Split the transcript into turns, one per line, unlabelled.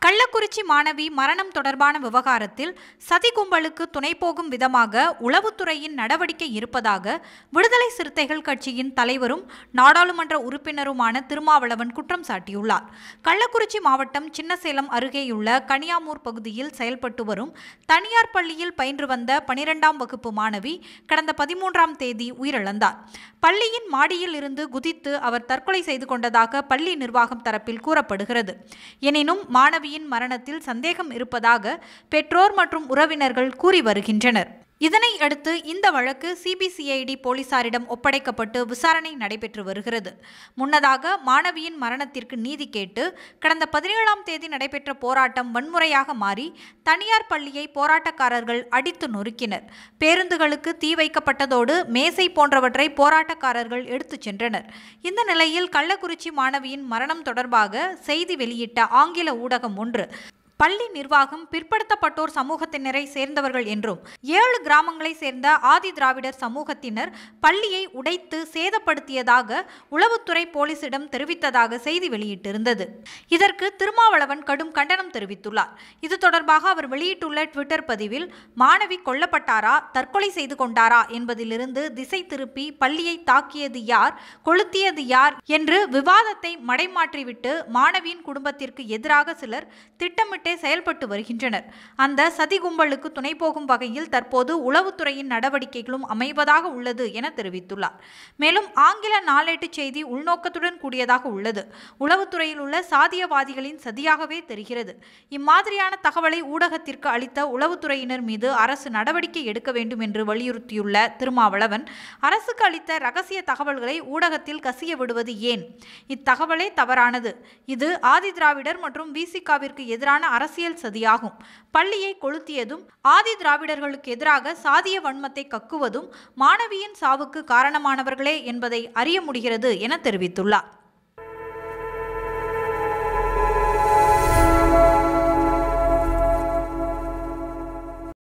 கள்ளக்குறிச்சி மாணவி மரணம் தொடர்பான விவகாரத்தில் சதி கும்பலுக்கு துணை போகும் விதமாக உளவுத்துறையின் நடவடிக்கை இருப்பதாக விடுதலை சிறுத்தைகள் கட்சியின் தலைவரும் நாடாளுமன்ற உறுப்பினருமான திருமாவளவன் குற்றம் சாட்டியுள்ளார் கள்ளக்குறிச்சி மாவட்டம் சின்னசேலம் அருகேயுள்ள கனியாமூர் பகுதியில் செயல்பட்டு வரும் தனியார் பள்ளியில் பயின்று வந்த பனிரெண்டாம் வகுப்பு மாணவி கடந்த பதிமூன்றாம் தேதி உயிரிழந்தார் பள்ளியின் மாடியில் இருந்து குதித்து அவர் தற்கொலை செய்து கொண்டதாக பள்ளி நிர்வாகம் தரப்பில் கூறப்படுகிறது எனினும் மாணவியின் மரணத்தில் சந்தேகம் இருப்பதாக பெற்றோர் மற்றும் உறவினர்கள் கூறி வருகின்றனர் இதனை அடுத்து இந்த வழக்கு சிபிசிஐடி போலீசாரிடம் ஒப்படைக்கப்பட்டு விசாரணை நடைபெற்று வருகிறது முன்னதாக மாணவியின் மரணத்திற்கு நீதி கேட்டு கடந்த பதினேழாம் தேதி நடைபெற்ற போராட்டம் வன்முறையாக மாறி தனியார் பள்ளியை போராட்டக்காரர்கள் அடித்து நொறுக்கினர் பேருந்துகளுக்கு தீ வைக்கப்பட்டதோடு மேசை போன்றவற்றை போராட்டக்காரர்கள் எடுத்துச் சென்றனர் இந்த நிலையில் கள்ளக்குறிச்சி மாணவியின் மரணம் தொடர்பாக செய்தி வெளியிட்ட ஆங்கில ஊடகம் ஒன்று பள்ளி நிர்வாகம் பிற்படுத்தப்பட்டோர் சமூகத்தினரை சேர்ந்தவர்கள் என்றும் ஏழு கிராமங்களை சேர்ந்த ஆதி திராவிடர் சமூகத்தினர் பள்ளியை உடைத்து சேதப்படுத்தியதாக உளவுத்துறை போலீசிடம் தெரிவித்ததாக செய்தி வெளியிட்டிருந்தது இதற்கு திருமாவளவன் கடும் கண்டனம் தெரிவித்துள்ளார் இது தொடர்பாக அவர் வெளியிட்டுள்ள ட்விட்டர் பதிவில் மாணவி கொல்லப்பட்டாரா தற்கொலை செய்து கொண்டாரா என்பதிலிருந்து திசை திருப்பி பள்ளியை தாக்கியது யார் கொளுத்தியது யார் என்று விவாதத்தை மடைமாற்றிவிட்டு மாணவியின் குடும்பத்திற்கு எதிராக சிலர் திட்டமிட்டே செயல்பட்டு வருகின்றனர் அந்த சதி கும்பலுக்கு துணை போகும் வகையில் தற்போது உளவுத்துறையின் நடவடிக்கைகளும் அமைவதாக உள்ளது என தெரிவித்துள்ளார் மேலும் ஆங்கில நாளேட்டு செய்தி உள்நோக்கத்துடன் கூடியதாக உள்ளது உளவுத்துறையில் உள்ள சாதியவாதிகளின் சதியாகவே தெரிகிறது இம்மாதிரியான தகவலை ஊடகத்திற்கு அளித்த உளவுத்துறையினர் மீது அரசு நடவடிக்கை எடுக்க வேண்டும் என்று வலியுறுத்தியுள்ள திருமாவளவன் அரசுக்கு அளித்த ரகசிய தகவல்களை ஊடகத்தில் கசிய விடுவது ஏன் இத்தகவலே தவறானது இது ஆதி திராவிடர் மற்றும் விசிகாவிற்கு எதிரான அரசியல் சதியாகும் பள்ளியை கொளுத்தியதும் ஆதி திராவிடர்களுக்கு எதிராக சாதிய வன்மத்தை கக்குவதும் மாணவியின் சாவுக்கு காரணமானவர்களே என்பதை அறிய முடிகிறது என தெரிவித்துள்ளார்